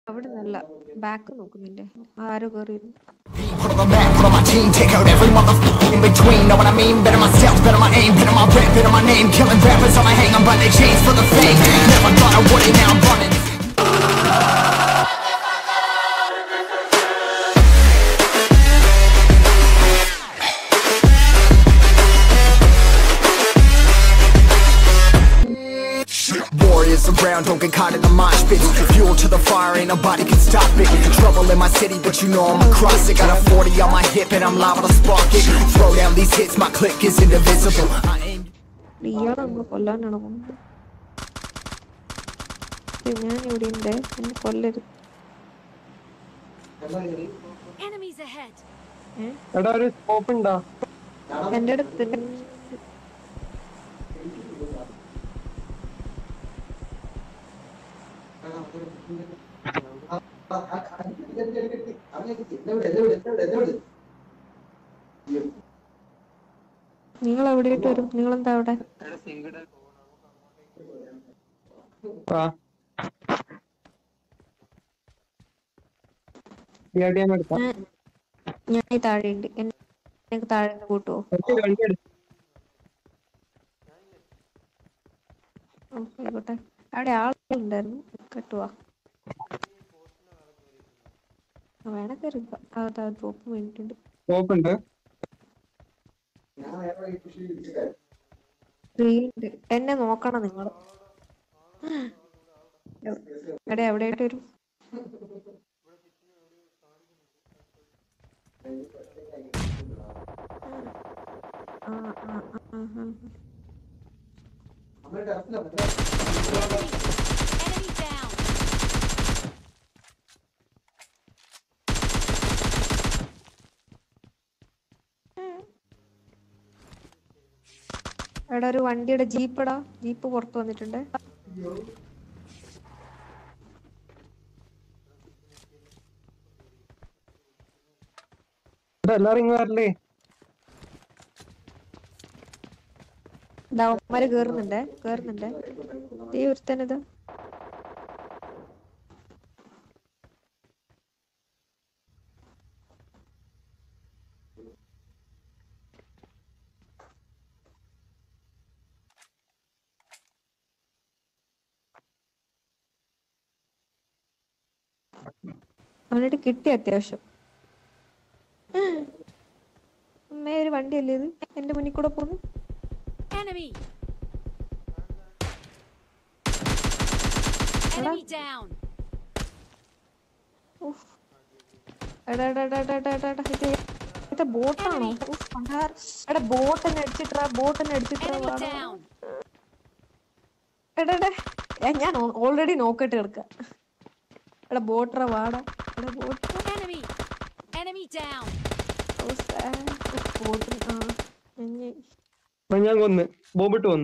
അവിടെ നിന്നല്ല ബാക്ക് നോക്കുന്നില്ലേ ആരോ കയറിയിരുന്നു Put on the map, put on my team, take out every motherfucker in between. Know what I mean? Better myself, better my aim, better my rap, better my name. Killing rappers on my hang, I'm by their chains for the fame. Never thought I would it, now I'm running. Warriors around, don't get caught in the mosh pit. Fuel to the fire, ain't nobody can stop it. Trouble in my city, but you know I'm across it. Got a 40 on my hip, and I'm liable to spark it. Throw down these hits, my click is indivisible. I aim. ഇയാളെ നമ്മൾ കൊല്ലാനാണ് പോകുന്നത് ഏയ് ഞാൻ ഇവിടെ ഉണ്ട് എന്നെ കൊല്ലരുത് Enemies ahead. എടാ ഒരു സ്കോപ്പ് ഉണ്ടോ എന്റെ അടുത്ത് നിങ്ങൾ എവിടെയായിട്ട് വരും നിങ്ങൾ എന്താ അവിടെ ആ ഡിയാഡിയാൻ എടുത്താ ഞാൻ ഞാൻ ഈ താഴെ ഉണ്ട് എനിക്ക് താഴെ നിന്ന് കൂട്ടുവോ വണ്ടി വണ്ടി എടുത്തു ഓ, ആയിക്കോട്ടെ അവിടെ ആളുണ്ടായിരുന്നു കെട്ടുവാ വേണ കയറി അതാ ഡ്രോപ്പ് വേണ്ടിട്ടുണ്ട് സ്കോപ്പ് ഉണ്ട് സ്ക്രീൻ ഉണ്ട് എന്നെ നോക്കണം നിങ്ങൾ എവിടെ എവിടെയായിട്ട് വരും ആ ആ ആ ആ Enemy down. എടാ ഒരു വണ്ടിയുടെ ജീപ്പടാ ജീപ്പ് പുറത്ത് വന്നിട്ടുണ്ട് എടാ എല്ലാരും ഇങ്ങ് വരല്ലേ ഇതാ അവന്മാര് കേറുന്നുണ്ട് കേറുന്നുണ്ട് ഈ ഒരുത്തനിത് അവനായിട്ട് കിട്ടി അത്യാവശ്യം അമ്മേ ഒരു വണ്ടിയല്ലേ ഇത് എന്റെ മുന്നിൽ കൂടെ പോകുന്നു Enemy. Enemy down. ഉഫ്. എടാ എടാ എടാ എടാ എടാ എടാ എടാ ഇത് ഇത് ബോട്ടാണോ ഉഫ്, പണ്ടാർ. എടാ ബോട്ട് തന്നെ അടിച്ചിട്ടാ ബോട്ട് തന്നെ അടിച്ചിട്ടാ Enemy വാടാ. down. എടാ എടാ ഏ, ഞാൻ ഓൾറെഡി നോക്കിട്ട് കിടക്ക എടാ ബോട്ടറ വാടാ എടാ bot Enemy. Enemy down. Bot ആ ഞഞ്ഞ്. ആ, ഞാൻ കൊന്ന് ബോംബിട്ട് കൊന്ന്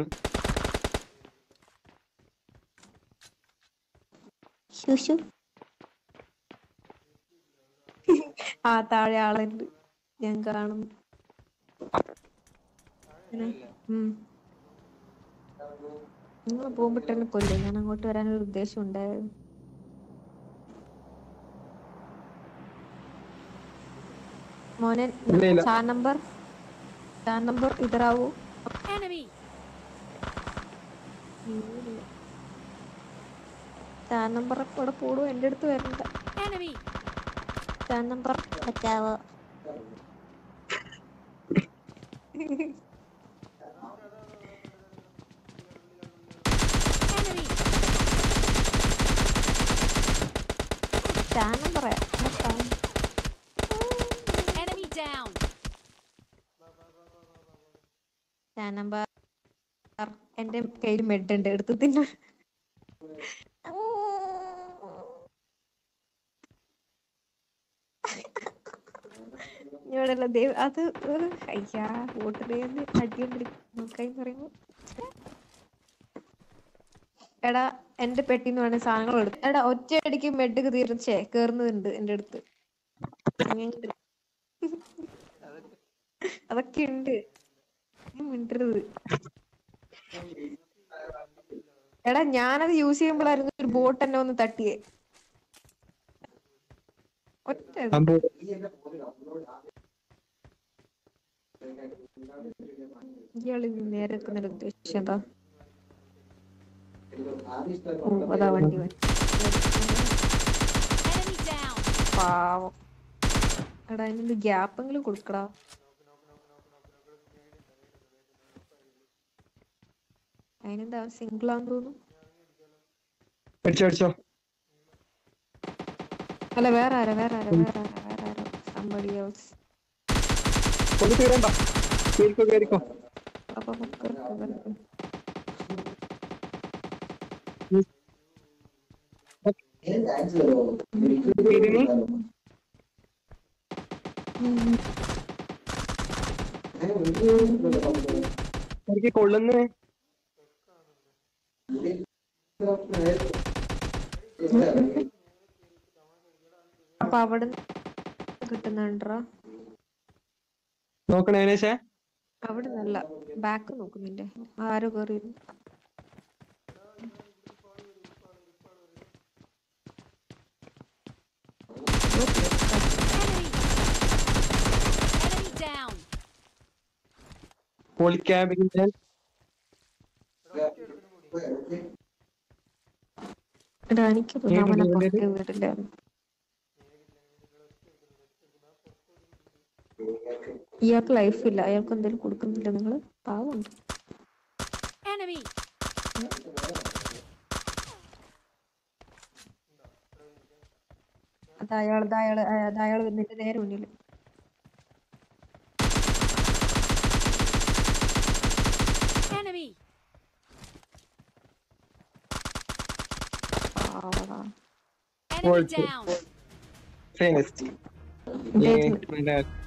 ശുശു ആ താഴെ ആളുണ്ട് ഞാൻ കാണുന്നു നിങ്ങൾ പോകുമ്പോട്ട് തന്നെ കൊല്ലും ഞാൻ അങ്ങോട്ട് വരാനൊരു ഉദ്ദേശം ഉണ്ടായിരുന്നു മോനെ ഇല്ല, ഇല്ല. ചാർ നമ്പർ ചാർ നമ്പർ ഇതറാവൂ Enemy. ചാർ നമ്പർ ഇവിടെ പോടും എൻ്റെ അടുത്ത് വരണ്ട Enemy. ചാർ നമ്പർ പറ്റാവോ Enemy. ചാർ നമ്പർ Enemy down. ചാർ നമ്പർ എൻ്റെ കയ്യിൽ മെഡ് ഉണ്ട് എടുത്ത് തിന്ന ഇവിടെയുള്ള ദൈവം അത് ഒരു അയ്യാ വോട്ടിന് അടിയൊണ്ടിരിക്കും നോക്കായി പറയുമ്പോ എടാ എന്റെ പെട്ടിന്ന് വേണേ സാധനങ്ങൾ എടുത്തു എടാ ഒറ്റയടിക്ക് മെഡ് തീർച്ചേ കേറുന്നതുണ്ട് എന്റെ അടുത്ത് അങ്ങനെയുണ്ട്. അതൊക്കെ ഉണ്ട് നീ മിണ്ടരുത് എടാ ഞാനത് യൂസ് ചെയ്യുമ്പോഴായിരുന്നു ഒരു ബോട്ട് എന്നെ ഒന്ന് തട്ടിയേ ഒറ്റ അമ്പോ ഇയാള് നേരെ നിൽക്കുന്നതിന്റെ ഉദ്ദേശം എന്താ ഓ അതാ വണ്ടി വണ്ടി Enemy down. പാവം എടാ അതിനൊരു ഗ്യാപ്പെങ്കിലും കൊടുക്കടാ അതിനെന്താ സിംഗിൾ ആണെന്ന് തോന്നുന്നു അടിച്ചോ അടിച്ചോ അല്ല വേറെ ആരാ വേറെ ആരാ വേറെ ആരാ വേറെ ആരോ somebody else ഒന്ന് തീരണ്ട കേറിക്കോ കേറിക്കോ അപ്പൊ നമുക്ക് ഇവർക്ക് ഇതിന് എനിക്ക് കൊള്ളുന്നേ അപ്പൊ അവിടെ കിട്ടുന്നുണ്ടോ നോക്കണേ ഏകദേശേ അവിടെ നല്ല ബാക്ക് നോക്കുന്നില്ലേ ആരോ കേറി Enemy. Enemy down. പോളിക്യാബിന്റെ എടാ എനിക്ക് തോന്നുന്നു അവനെ പുറത്ത് വീടില്ല ഇയാൾക്ക് ലൈഫ് ഇല്ല അയാൾക്ക് എന്തെങ്കിലും കൊടുക്കുന്നില്ല നിങ്ങള് പാവമുണ്ട് Enemy. അത് അയാൾ അയാള് അത് അയാൾ നിന്റെ നേരെ മുന്നിൽ Enemy. പാവടാ Enemy Worth it. down. Famous Engagement. Yeah,